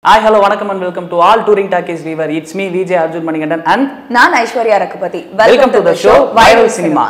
Hi hello வணக்கம் and welcome to all touring talkies viewer it's me Vijay Arjun Manikandan and நான் Aishwarya Raghupathi welcome to the show viral cinema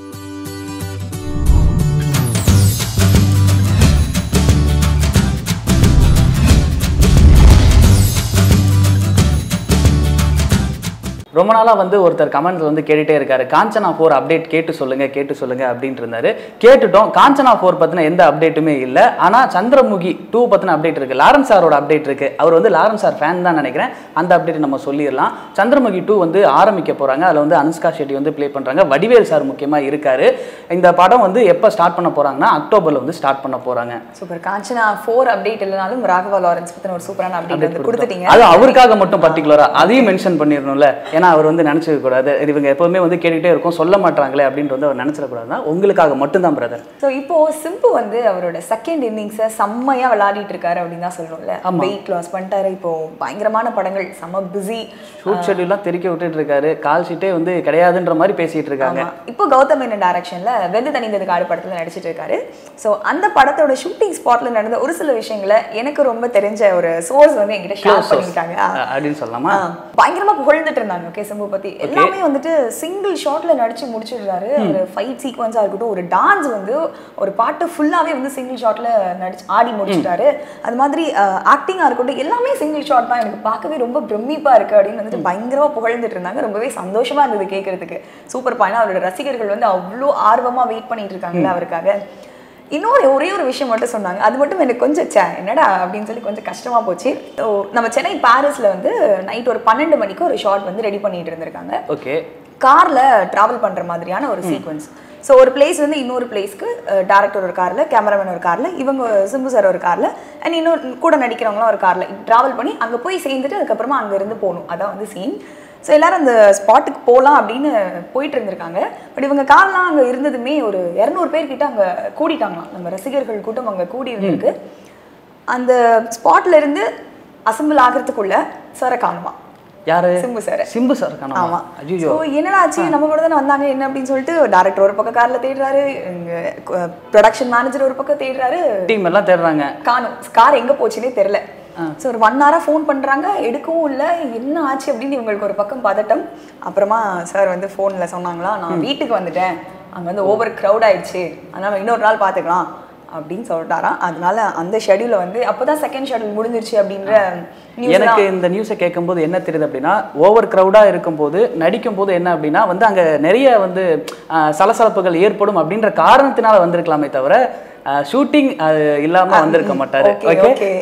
ரொம்ப நாளாக வந்து ஒருத்தர் கமெண்ட்ஸ் வந்து கேட்டுட்டே இருக்காரு காஞ்சனா ஃபோர் அப்டேட் கேட்டு சொல்லுங்க கேட்டு சொல்லுங்க அப்படின்ட்டு இருந்தாரு கேட்டுட்டோம் காஞ்சனா ஃபோர் பற்றின எந்த அப்டேட்டுமே இல்லை ஆனால் சந்திரமுகி டூ பற்றின அப்டேட் இருக்கு லாரன்ஸ் சாரோட அப்டேட் இருக்கு அவர் வந்து லாரன்ஸ் சார் ஃபேன் தான் நினைக்கிறேன் அந்த அப்டேட் நம்ம சொல்லிடலாம் சந்திரமுகி டூ வந்து ஆரம்பிக்க போறாங்க அதில் வந்து அனுஷ்கா ஷெட்டி வந்து ப்ளே பண்றாங்க வடிவேல் சார் முக்கியமாக இருக்காரு இந்த படம் வந்து எப்போ ஸ்டார்ட் பண்ண போறாங்கன்னா அக்டோபர்ல வந்து ஸ்டார்ட் பண்ண போறாங்க சூப்பர் காஞ்சனா ஃபோர் அப்டேட் இல்லைனாலும் ராகவா லாரன்ஸ் பத்தின ஒரு சூப்பரான அப்டேட் வந்து கொடுத்துட்டீங்க அது அவருக்காக மட்டும் பர்டிகுலரா அதையும் மென்ஷன் பண்ணிடணும்ல ஏன்னா அவர் வந்து நினைச்சிக்க கூடாது இவங்க எப்பவுமே வந்து கேட்டுக்கிட்டே இருக்கும் சொல்ல மாட்டாங்களே அப்படின்ட்டு வந்து அவர் நினைச்சிடக்கூடாதுன்னா உங்களுக்காக மட்டும்தான் பிரதர் ஸோ இப்போ சிம்பு வந்து அவரோட செகண்ட் இன்னிங்ஸை செம்மையா விளையாடிட்டு இருக்காரு அப்படின்னு தான் சொல்றோம்ல வெயிட் லாஸ் பண்ணிட்டாரு இப்போ பயங்கரமான படங்கள் செம்ம பிஸி ஷூட் ஷெட்யூல்லாம் தெரிக்க விட்டுட்டு இருக்காரு கால் ஷீட்டே வந்து கிடையாதுன்ற மாதிரி பேசிட்டு இருக்காங்க இப்போ கௌதம் மேனன் டைரக்ஷன்ல வெந்து தனிந்தது காடு படத்துல நடிச்சிட்டு இருக்காரு ஸோ அந்த படத்தோட ஷூட்டிங் ஸ்பாட்ல நடந்த ஒரு சில விஷயங்களை எனக்கு ரொம்ப தெரிஞ்ச ஒரு சோர்ஸ் வந்து என்கிட்ட ஷேர் பண்ணிட்டாங்க அஹ் அப்படின்னு சொல்லலாமா ஆ, பயங்கரமா புகழ்ந்துட்டு இருந்தாங்க ஓகே சிம்பு பத்தி எல்லாமே வந்துட்டு சிங்கிள் ஷாட்ல நடிச்சு முடிச்சிடுறாரு ஒரு ஃபைட் சீக்வன்ஸா இருக்கட்டும் ஒரு டான்ஸ் வந்து ஒரு பாட்டு ஃபுல்லாவே வந்து சிங்கிள் ஷாட்ல நடிச்சு ஆடி முடிச்சிட்டாரு அது மாதிரி ஆக்டிங்கா இருக்கட்டும் எல்லாமே சிங்கிள் ஷாட் தான் எனக்கு பார்க்கவே ரொம்ப பிரமிப்பா இருக்கு அப்படின்னு வந்துட்டு பயங்கரமா புகழ்ந்துட்டு இருந்தாங்க ரொம்பவே சந்தோஷமா இருந்தது கேட்கறதுக்கு சூப்பர் பாயினா அவரோட ரசிகர்கள் வந்து அவ்வளோ ஆர்வமா வெயிட் பண்ணிட்டு இருக்காங்கல்ல அவருக்காக இன்னொரு ஒரே ஒரு விஷயம் மட்டும் சொன்னாங்க அது மட்டும் எனக்கு கொஞ்சம் ச்சே என்னடா அப்படின்னு சொல்லி கொஞ்சம் கஷ்டமா போச்சு ஸோ நம்ம சென்னை பாரிஸ்ல வந்து நைட் ஒரு பன்னெண்டு மணிக்கு ஒரு ஷாட் வந்து ரெடி பண்ணிட்டு இருந்திருக்காங்க ஓகே கார்ல டிராவல் பண்ற மாதிரியான ஒரு சீக்வன்ஸ் ஸோ ஒரு பிளேஸ் வந்து இன்னொரு பிளேஸ்க்கு டேரக்டர் ஒரு கார்ல கேமராமேன் ஒரு கார்ல இவங்க சிம்பு சார் ஒரு கார்ல அண்ட் இன்னொரு கூட நடிக்கிறவங்களும் ஒரு கார்ல டிராவல் பண்ணி அங்க போய் சேர்ந்துட்டு அதுக்கப்புறமா அங்க இருந்து போகணும் அதான் வந்து சீன் ஸோ எல்லாரும் அந்த ஸ்பாட்டுக்கு போகலாம் அப்படின்னு போயிட்டு இருந்திருக்காங்க பட் இவங்க கார்லாம் அங்கே இருந்ததுமே ஒரு இரநூறு பேர் கிட்ட அங்கே கூடிட்டாங்களாம் நம்ம ரசிகர்கள் கூட்டம் அங்கே கூடி இருந்திருக்கு அந்த ஸ்பாட்ல இருந்து அசம்பிள் ஆகிறதுக்குள்ள சாரை காணுமா யாரு சிம்பு சார் சிம்பு சார் காணாமா ஆமா ஐயோ ஸோ என்னடா ஆச்சு நம்ம கூட தானே வந்தாங்க என்ன அப்படின்னு சொல்லிட்டு டேரக்டர் ஒரு பக்கம் கார்ல தேடுறாரு ப்ரொடக்ஷன் மேனேஜர் ஒரு பக்கம் தேடுறாரு டீம் எல்லாம் தேடுறாங்க காணும் கார் எங்க போச்சுன்னே தெரியல ஸோ ஒரு ஒன் ஹவராக ஃபோன் பண்றாங்க எடுக்கவும் இல்லை என்ன ஆச்சு அப்படின்னு இவங்களுக்கு ஒரு பக்கம் பதட்டம் அப்புறமா சார் வந்து ஃபோன்ல சொன்னாங்களா நான் வீட்டுக்கு வந்துட்டேன் அங்க வந்து ஓவர் க்ரௌட் ஆயிடுச்சு அதனால இன்னொரு நாள் பார்த்துக்கலாம் அப்படின்னு சொல்லிட்டாராம் அதனால அந்த ஷெடியூல வந்து அப்பதான் செகண்ட் ஷெடியூல் முடிஞ்சிருச்சு அப்படின்ற நியூஸ் எனக்கு இந்த நியூஸை கேட்கும்போது என்ன தெரியுது அப்படின்னா ஓவர் க்ரௌடாக இருக்கும்போது நடிக்கும் போது என்ன அப்படின்னா வந்து அங்கே நிறைய வந்து ஆஹ், சலசலப்புகள் ஏற்படும் அப்படின்ற காரணத்தினால வந்திருக்கலாமே தவிர ஷூட்டிங் இல்லாம வந்திருக்க மாட்டாரு ஓகே ஓகே ஓகே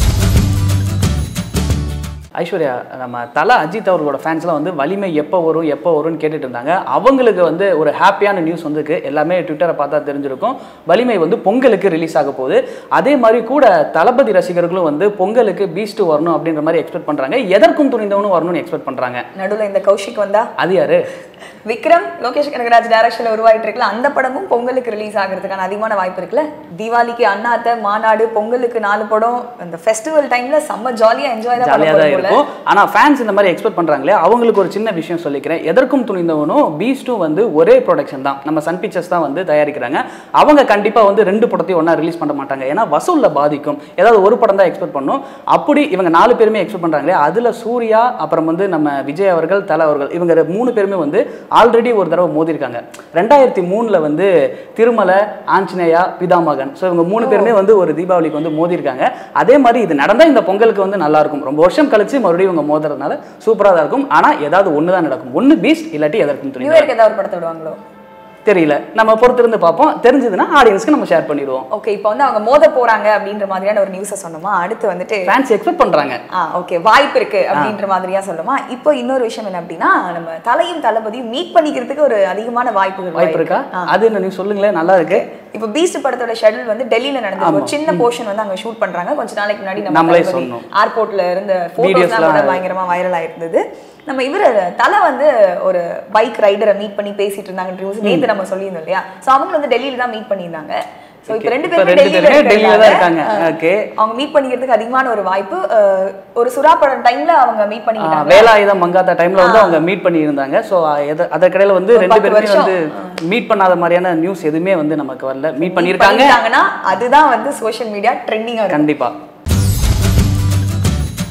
ஐஸ்வர்யா நம்ம தல அஜித் அவர்களோட ஃபேன்ஸ்லாம் வந்து வலிமை எப்போ வரும் எப்போ வரும்னு கேட்டுட்டு இருந்தாங்க அவங்களுக்கு வந்து ஒரு ஹாப்பியான நியூஸ் வந்துருக்கு எல்லாமே ட்விட்டரை பார்த்தா தெரிஞ்சிருக்கும் வலிமை வந்து பொங்கலுக்கு ரிலீஸ் ஆக போகுது அதே மாதிரி கூட தளபதி ரசிகர்களும் வந்து பொங்கலுக்கு பீஸ்ட் வரணும் அப்படின்ற மாதிரி எக்ஸ்பெக்ட் பண்றாங்க எதற்கும் துணிந்தவனும் வரணும்னு எக்ஸ்பெக்ட் பண்றாங்க நடுவுல இந்த கௌஷிக் வந்தா அது யாரு விக்ரம் லோகேஷ் கனகராஜ் டைரக்ஷன்ல உருவாயிட்டு இருக்குல்ல அந்த படமும் பொங்கலுக்கு ரிலீஸ் ஆகிறதுக்கான அதிகமான வாய்ப்பு இருக்குல்ல தீபாவளிக்கு அண்ணாத்த மாநாடு பொங்கலுக்கு நாலு படம் அந்த ஃபெஸ்டிவல் டைம்ல செம்ம ஜாலியா என்ஜாய் தான் பண்ண ஜாலியாக தான் போறோம் போல இருக்கும் ஆனால் ஃபேன்ஸ் இந்த மாதிரி எக்ஸ்பெக்ட் பண்ணுறாங்களே அவங்களுக்கு ஒரு சின்ன விஷயம் சொல்லிக்கிறேன் எதற்கும் துணிந்தவனும் பீஸ்டும் வந்து ஒரே ப்ரொடக்ஷன் தான் நம்ம சன் பிக்சர்ஸ் தான் வந்து தயாரிக்கிறாங்க அவங்க கண்டிப்பாக வந்து ரெண்டு படத்தையும் ஒன்றா ரிலீஸ் பண்ண மாட்டாங்க ஏன்னா வசூலில் பாதிக்கும் ஏதாவது ஒரு படம் தான் எக்ஸ்பெக்ட் பண்ணும் அப்படி இவங்க நாலு பேருமே எக்ஸ்பெக்ட் பண்ணுறாங்களே அதில் சூர்யா அப்புறம் வந்து நம்ம விஜய் அவர்கள் தலை அவர்கள் இவங்க ரெ- மூணு பேருமே வந்து ஆல்ரெடி ஒரு தடவை மோதிருக்காங்க ரெண்டாயிரத்தி மூணில் வந்து திருமலை ஆஞ்சநேயா பிதாமகன் ஸோ இவங்க மூணு பேருமே வந்து ஒரு தீபாவளிக்கு வந்து மோதிருக்காங்க அதே மாதிரி இது நடந்தால் இந்த பொங்கலுக்கு வந்து நல்லா இருக்கும் ரொம்ப வருஷம் கழிச்சு மறுபடியும் இவங்க மோதுறதுனால சூப்பராக தான் இருக்கும் ஆனால் ஏதாவது ஒன்று தான் நடக்கும் ஒன்று பீஸ்ட் இல்லாட்டி எதற்கும் துணி நியூ இயர்க்கு ஏதாவது ஒரு படத்தை விடுவாங்களோ தெரியல நம்ம பொறுத்திருந்து பார்ப்போம் தெரிஞ்சதுன்னா ஆடியன்ஸ்க்கு நம்ம ஷேர் பண்ணிடுவோம் ஓகே இப்போ வந்து அவங்க மோத போறாங்க அப்படின்ற மாதிரியான ஒரு நியூஸை சொன்னோமா அடுத்து வந்துட்டு ஃபேன்ஸ் எக்ஸ்பெக்ட் பண்ணுறாங்க ஆ ஓகே வாய்ப்பு இருக்கு அப்படின்ற மாதிரியா சொல்லுமா இப்போ இன்னொரு விஷயம் என்ன அப்படின்னா நம்ம தலையும் தளபதியும் மீட் பண்ணிக்கிறதுக்கு ஒரு அதிகமான வாய்ப்புகள் வாய்ப்பு இருக்கா அது என்ன நீ சொல்லுங்களேன் நல்லா இருக்கு இப்போ பீஸ்ட் படத்தோட ஷெட்யூல் வந்து டெல்லியில நடந்தது ஒரு சின்ன போர்ஷன் வந்து அங்க ஷூட் பண்றாங்க கொஞ்ச நாளைக்கு முன்னாடி நம்ம நம்மளே தளபதி சொன்னோம். ஏர்போர்ட்ல இருந்த Videosலாம் போட்டோஸ்லாம் கூட பயங்கரமா வைரல் ஆயிருந்தது நம்ம இவர் தலை வந்து ஒரு பைக் ரைடரை மீட் பண்ணி பேசிட்டு இருந்தாங்க நியூஸ் நேத்து நம்ம சொல்லியிருந்தோம் இல்லையா சோ அவங்க வந்து டெல்லியில தான் மீட் பண்ணியிருந்தாங்க சோ இப்போ ரெண்டு இப்ப பேரும் ரெண்டு டெல்லியில பேருமே டெல்லியில தான் இருக்கிறதுனால, இருக்காங்க ஓகே அவங்க மீட் பண்ணிக்கிறதுக்கு அதிகமான ஒரு வாய்ப்பு அஹ், ஒரு சுறா படம் டைம்ல அவங்க மீட் பண்ணிக்கிட்டாங்க வேலாயுதம் மங்காத்தா டைம்ல வந்து அவங்க மீட் பண்ணி இருந்தாங்க ஸோ அதற்கிடையில வந்து ஒரு ரெண்டு பத்து பேருமே வருஷம். வந்து மீட் பண்ணாத மாதிரியான நியூஸ் எதுவுமே வந்து நமக்கு வரல மீட் Meet பண்ணியிருக்காங்க பண்ணிட்டாங்கன்னா அதுதான் வந்து சோஷியல் மீடியா ட்ரெண்டிங்கா இருக்கும் கண்டிப்பா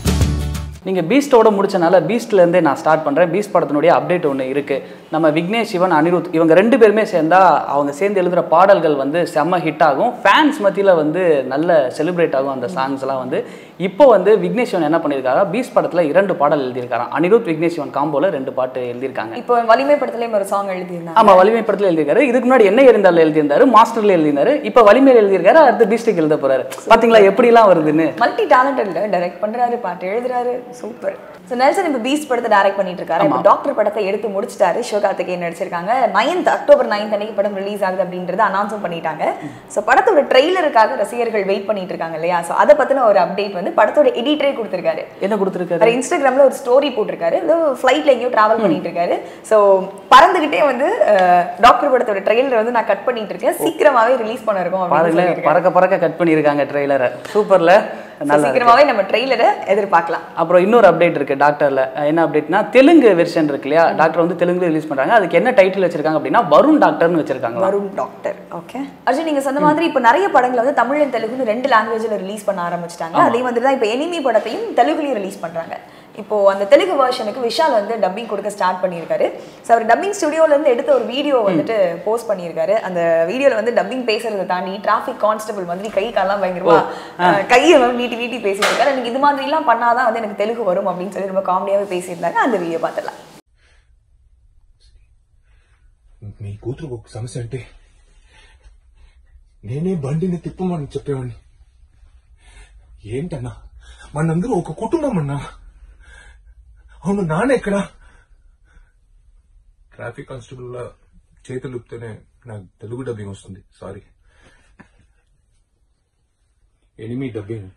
நீங்கள் பீஸ்டோட முடிச்சனால பீஸ்ட்லேருந்தே நான் ஸ்டார்ட் பண்ணுறேன் பீஸ்ட் படத்தினுடைய அப்டேட் ஒன்று இருக்குது நம்ம விக்னேஷ் சிவன் அனிருத் இவங்க ரெண்டு பேருமே சேர்ந்தா அவங்க சேர்ந்து எழுதுகிற பாடல்கள் வந்து செம்ம ஹிட் ஆகும் ஃபேன்ஸ் மத்தியில் வந்து நல்ல செலிப்ரேட் ஆகும் அந்த சாங்ஸ் எல்லாம் வந்து இப்போ வந்து விக்னேஷ் சிவன் என்ன பண்ணியிருக்காங்க பீஸ்ட் படத்தில் இரண்டு பாடல் எழுதியிருக்காராம் அனிருத் விக்னேஷ் சிவன் காம்போல ரெண்டு பாட்டு எழுதியிருக்காங்க இப்போ வலிமை படத்துலயும் ஒரு சாங் எழுதியிருந்தாங்க ஆமா வலிமை படத்துல எழுதியிருக்காரு இதுக்கு முன்னாடி என்ன இருந்தாலும் எழுதியிருந்தாரு மாஸ்டர்ல எழுதியிருந்தாரு இப்போ வலிமையில எழுதியிருக்காரு அடுத்து பீஸ்டுக்கு எழுத போறாரு பாத்தீங்களா எப்படிலாம் வருதுன்னு மல்டி டேலண்டட்ல டைரக்ட் பண்றாரு பாட்டு எழுதுறாரு சூப்பர் ஸோ நெல்சன் இப்போ பீஸ் படத்தை டைரக்ட் பண்ணிட்டு இருக்காரு இப்போ டாக்டர் படத்தை எடுத்து முடிச்சிட்டாரு சிவகார்த்திகேயன் நடிச்சிருக்காங்க நைன்த் அக்டோபர் நைன்த் அன்னைக்கு படம் ரிலீஸ் ஆகுது அப்படின்றத அனௌன்ஸும் பண்ணிட்டாங்க ஸோ படத்தோட ட்ரெய்லருக்காக ரசிகர்கள் வெயிட் பண்ணிட்டு இருக்காங்க இல்லையா ஸோ அதை பத்தின ஒரு அப்டேட் வந்து படத்தோட எடிட்டரே கொடுத்திருக்காரு என்ன கொடுத்துருக்காரு அவர் இன்ஸ்டாகிராம்ல ஒரு ஸ்டோரி போட்டிருக்காரு ஏதோ ஃப்ளைட்ல எங்கேயோ டிராவல் பண்ணிட்டு இருக்காரு ஸோ பறந்துகிட்டே வந்து டாக்டர் படத்தோட ட்ரெயிலர் வந்து நான் கட் பண்ணிட்டு இருக்கேன் சீக்கிரமாவே ரிலீஸ் பண்ண இருக்கோம் அப்படின்னு பாருங்களேன் சொல்லியிருக்காரு. பறக்க பறக்க கட் பண்ணியிருக்காங்க ட்ரெய்லரை சூப்பர்ல So, நல்லா இருக்கு. சீக்கிரமாவே நம்ம ட்ரெய்லரை எதிர்பார்க்கலாம் அப்புறம் இன்னொரு அப்டேட் இருக்கு டாக்டர்ல என்ன அப்டேட்னா தெலுங்கு வெர்ஷன் இருக்கு இல்லையா டாக்டர் வந்து தெலுங்கு ரிலீஸ் பண்றாங்க அதுக்கு என்ன டைட்டில் வச்சிருக்காங்க அப்படின்னா வருண் டாக்டர்னு வச்சிருக்காங்க வருண் டாக்டர் ஓகே அர்ஜுன் நீங்க சொன்ன மாதிரி இப்போ நிறைய படங்கள் வந்து தமிழ் and தெலுங்குன்னு ரெண்டு லாங்குவேஜ்ல ரிலீஸ் பண்ண ஆரம்பிச்சிட்டாங்க அதே மாதிரி தான் இப்போ எனிமி படத்தையும் தெலுங்குலயும் ரிலீஸ் பண்றாங்க இப்போ அந்த தெலுங்கு வெர்ஷனுக்கு விஷால் வந்து டப்பிங் கொடுக்க ஸ்டார்ட் பண்ணியிருக்காரு ஸோ அவர் டப்பிங் ஸ்டுடியோல இருந்து எடுத்த ஒரு வீடியோ வந்துட்டு போஸ்ட் பண்ணியிருக்காரு அந்த வீடியோல வந்து டப்பிங் பேசுறதை தாண்டி டிராஃபிக் கான்ஸ்டபிள் மாதிரி கை காலெல்லாம் பயங்கரமா அஹ், கையை வந்து நீட்டி நீட்டி பேசிட்டு இருக்காரு எனக்கு இது மாதிரி எல்லாம் பண்ணாதான் வந்து எனக்கு தெலுங்கு வரும் அப்படின்னு சொல்லி ரொம்ப காமெடியாவே பேசியிருந்தாங்க அந்த வீடியோ பார்த்துடலாம் మీ కూతురు ఒక సమస్య అంటే నేనే బండిని తిప్పమని చెప్పేవాడిని ఏంటన్నా మనందరూ ఒక కుటుంబం అన్నా అవును నాన్న ఎక్కడా ట్రాఫిక్ కానిస్టేబుల్ చేతులు ఊపితేనే నాకు తెలుగు డబ్బింగ్ వస్తుంది sorry enemy dubbing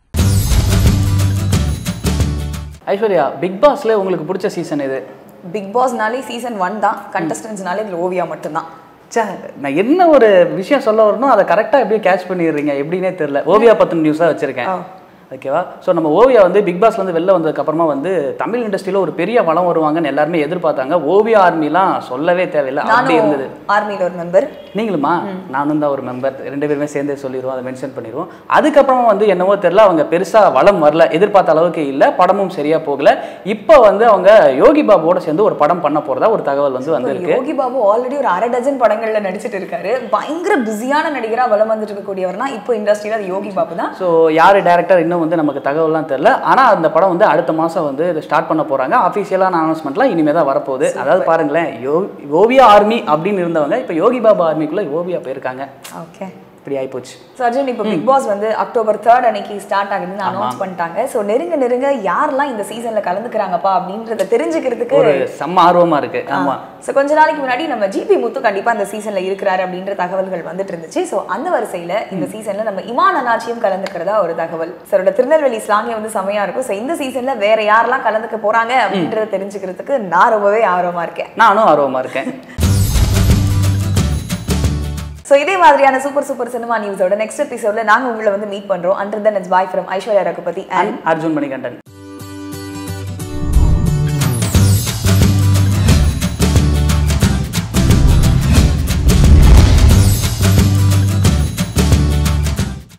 Aishwarya Bigg பாஸ்ல உங்களுக்கு பிடிச்ச சீசன் இது பிக் பாஸ்னாலே சீசன் ஒன் தான் கண்டஸ்டன்ஸ்னாலே இதுல ஓவியா மட்டும்தான் ச்சே நான் என்ன ஒரு விஷயம் சொல்ல வரணும் அதை கரெக்டாக எப்படியும் கேட்ச் பண்ணிடுறீங்க எப்படின்னே தெரியல ஓவியா பத்தின நியூஸாக வச்சிருக்கேன் ஆ. ஓகேவா ஸோ நம்ம ஓவியா வந்து பிக் பாஸ்ல இருந்து வெளில வந்ததுக்கு அப்புறமா வந்து தமிழ் இண்டஸ்ட்ரியில ஒரு பெரிய வளம் வருவாங்கன்னு எல்லாருமே எதிர்பார்த்தாங்க ஓவியா ஆர்மிலாம் சொல்லவே தேவையில்லை அப்படி நானும் இருந்தது ஆர்மியில ஒரு மெம்பர் நீங்களுமா நானும் தான் ஒரு மெம்பர் ரெண்டு பேருமே சேர்ந்தே சொல்லிடுவோம் அதை மென்ஷன் பண்ணிடுவோம் அதுக்கப்புறமா வந்து என்னவோ தெரியல அவங்க பெருசா வளம் வரல எதிர்பார்த்த அளவுக்கு இல்லை படமும் சரியா போகல இப்போ வந்து அவங்க யோகி பாபுவோட சேர்ந்து ஒரு படம் பண்ண போறதா ஒரு தகவல் வந்து வந்திருக்கு யோகி பாபு ஆல்ரெடி ஒரு அரை டஜன் படங்கள்ல நடிச்சிட்டு இருக்காரு பயங்கர பிஸியான நடிகரா வலம் வந்துட்டு இருக்கக்கூடியவர்னா இப்போ இண்டஸ்ட்ரியில அது யோகி பாபு தான் ஸோ யார் டேரக்டர் இன்னும் வந்து நமக்கு தகவல்லாம் தெரியல ஆனால் அந்த படம் வந்து அடுத்த மாதம் வந்து ஸ்டார்ட் பண்ண போகிறாங்க அஃபிஷியலான அனௌன்ஸ்மெண்ட்லாம் இனிமேல் தான் வரப்போகுது அதாவது பாருங்களேன் யோ ஓவியா ஆர்மி அப்படின்னு இருந்தவங்க இப்போ யோகி பாபா ஆர்மிக்குள்ளே ஓவியா போயிருக்காங்க ஓகே இப்படி ஆயிப்போச்சு ஸோ அர்ஜுன் இப்போ பிக் பாஸ் வந்து அக்டோபர் தேர்ட் அன்னைக்கு ஸ்டார்ட் ஆகுதுன்னு அனௌன்ஸ் பண்ணிட்டாங்க ஸோ நெருங்க நெருங்க யாரெல்லாம் இந்த சீசன்ல கலந்துக்கிறாங்கப்பா அப்படின்றத தெரிஞ்சுக்கிறதுக்கு ஒரு செம்ம ஆர்வமாக இருக்கு ஆமாம் ஸோ கொஞ்ச நாளைக்கு முன்னாடி நம்ம ஜிபி முத்து கண்டிப்பா அந்த சீசன்ல இருக்கிறாரு அப்படின்ற தகவல்கள் வந்துட்டு இருந்துச்சு ஸோ அந்த வரிசையில இந்த சீசன்ல நம்ம இமான் அனாச்சியும் கலந்துக்கிறதா ஒரு தகவல் சரோட திருநெல்வேலி ஸ்லாங்கே வந்து செமையா இருக்கும் ஸோ இந்த சீசன்ல வேற யாரெல்லாம் கலந்துக்க போறாங்க அப்படின்றத தெரிஞ்சுக்கிறதுக்கு நான் ரொம்பவே ஆர்வமா இருக்கேன் நானும் ஆர்வமாக இருக்கேன் ஸோ இதே மாதிரியான சூப்பர் சூப்பர் சினிமா நியூஸோட நெக்ஸ்ட் எபிசோட்ல நாங்க உங்களை வந்து மீட் பண்றோம் until then it's bye from Aishwarya Raghupathi and Arjun Manikandan